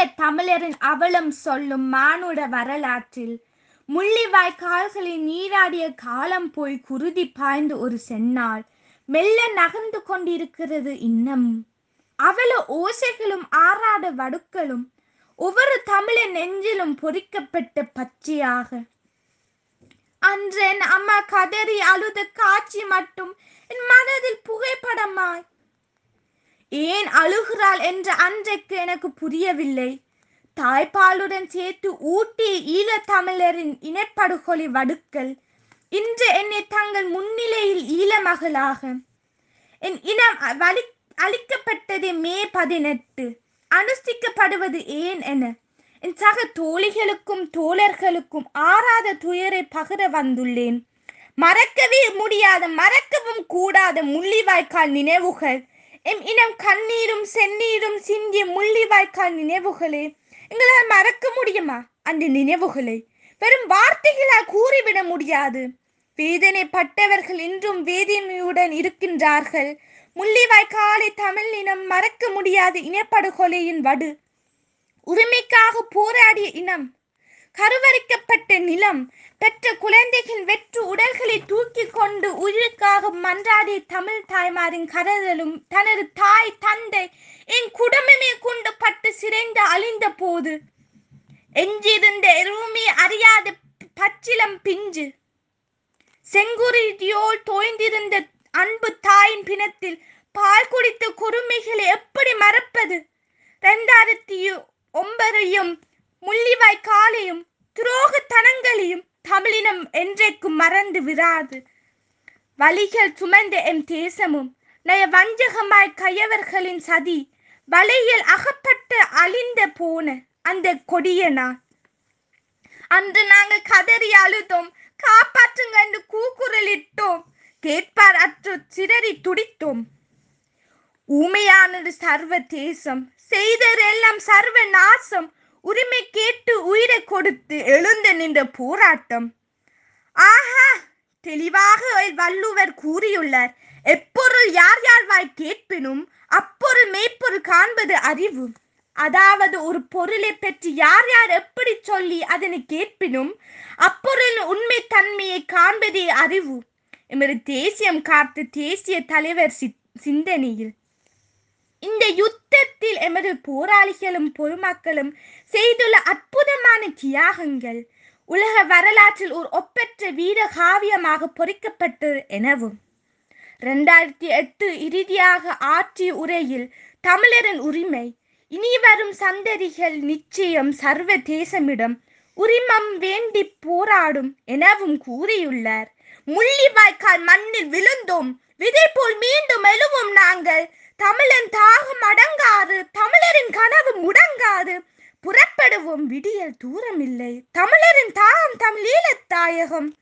ஈழத் தமிழரின் அவலம் சொல்லும் மானுட வரலாற்றில் முள்ளிவாய்க்கால்களில் நீராடிய காலம் போய் குருதி பாய்ந்து ஒரு செந்நாள் மெல்ல நகர்ந்து கொண்டிருக்கிறது இன்னும் அவல ஓசைகளும் ஆறாத வடுக்களும் ஒவ்வொரு தமிழன் நெஞ்சிலும் பொறிக்கப்பட்ட பச்சையாக அன்று என் அம்மா கதறி அழுத காட்சி மட்டும் என் மனதில் புகைப்படமாய் ஏன் அழுகிறாள் என்ற அன்றைக்கு எனக்கு புரியவில்லை தாய்ப்பாலுடன் சேர்த்து ஊட்டிய ஈழத்தமிழரின் இனப்படுகொலை வடுக்கள் இன்று என்னை தங்கள் முன்னிலையில் ஈழமகளாக என் இனம் வலி அளிக்கப்பட்டது மே பதினெட்டு அனுஷ்டிக்கப்படுவது ஏன் என என் சக தோழிகளுக்கும் தோழர்களுக்கும் ஆறாத துயரை பகிர வந்துள்ளேன் மறக்கவே முடியாத மறக்கவும் கூடாத முள்ளிவாய்க்கால் நினைவுகள் எம் இனம் கண்ணீரும் செந்நீரும் சிந்திய முள்ளிவாய்க்கால் நினைவுகளே எங்களால் மறக்க முடியுமா அந்த நினைவுகளை வெறும் வார்த்தைகளால் கூறிவிட முடியாது வேதனைப்பட்டவர்கள் இன்றும் வேதனையுடன் இருக்கின்றார்கள் முள்ளிவாய்க்காலை தமிழ் இனம் மறக்க முடியாத இனப்படுகொலையின் வடு உரிமைக்காக போராடிய இனம் கருவறைக்கப்பட்ட நிலம் பெற்ற குழந்தைகள் வெற்று உடல்களை தூக்கி கொண்டு உயிருக்காக மன்றாடிய தமிழ் தாய்மாரின் கதறலும் தனது தாய் தந்தை என் குடும்பமே கொண்டு பட்டு சிறைந்து அழிந்த போது எஞ்சியிருந்த எருமே அறியாத பச்சிலம் பிஞ்சு செங்குருதியோல் தோய்ந்திருந்த அன்பு தாயின் பிணத்தில் பால் குடித்த குறுமைகளை எப்படி மறப்பது ரெண்டாயிரத்தி ஒன்பதையும் முள்ளிவாய் காலையும் துரோகத்தனங்களையும் தமிழினம் என்றைக்கும் மறந்து விராது வலிகள் சுமந்த எம் தேசமும் நய வஞ்சகமாய் கையவர்களின் சதி வலையில் அகப்பட்டு அழிந்த போன அந்த கொடிய நாள் அன்று நாங்கள் கதறி அழுதோம் காப்பாற்றுங்க என்று கூக்குரலிட்டோம் கேட்பார் அற்று சிதறி துடித்தோம் ஊமையானது சர்வ தேசம் செய்ததெல்லாம் சர்வ நாசம் உரிமை கேட்டு உயிரை கொடுத்து எழுந்து நின்ற போராட்டம் ஆஹா தெளிவாக வள்ளுவர் கூறியுள்ளார் எப்பொருள் யார் யார் வாய் கேட்பினும் அப்பொருள் மெய்ப்பொருள் காண்பது அறிவு அதாவது ஒரு பொருளை பற்றி யார் யார் எப்படி சொல்லி அதனை கேட்பினும் அப்பொருள் உண்மை தன்மையை காண்பதே அறிவு எமது தேசியம் காத்த தேசிய தலைவர் சிந்தனையில் இந்த யுத்தத்தில் எமது போராளிகளும் பொதுமக்களும் செய்துள்ள அற்புதமான தியாகங்கள் உலக வரலாற்றில் ஒரு ஒப்பற்ற வீர காவியமாக பொறிக்கப்பட்டது எனவும் ரெண்டாயிரத்தி எட்டு இறுதியாக ஆற்றிய உரையில் தமிழரின் உரிமை இனி வரும் சந்ததிகள் நிச்சயம் சர்வ தேசமிடம் உரிமம் வேண்டி போராடும் எனவும் கூறியுள்ளார் முள்ளிவாய்க்கால் மண்ணில் விழுந்தோம் விதை போல் மீண்டும் எழுவோம் நாங்கள் தமிழன் தாகம் அடங்காது தமிழரின் கனவு முடங்காது புறப்படுவோம் விடியல் தூரமில்லை தமிழரின் தாகம் தமிழீழத் தாயகம்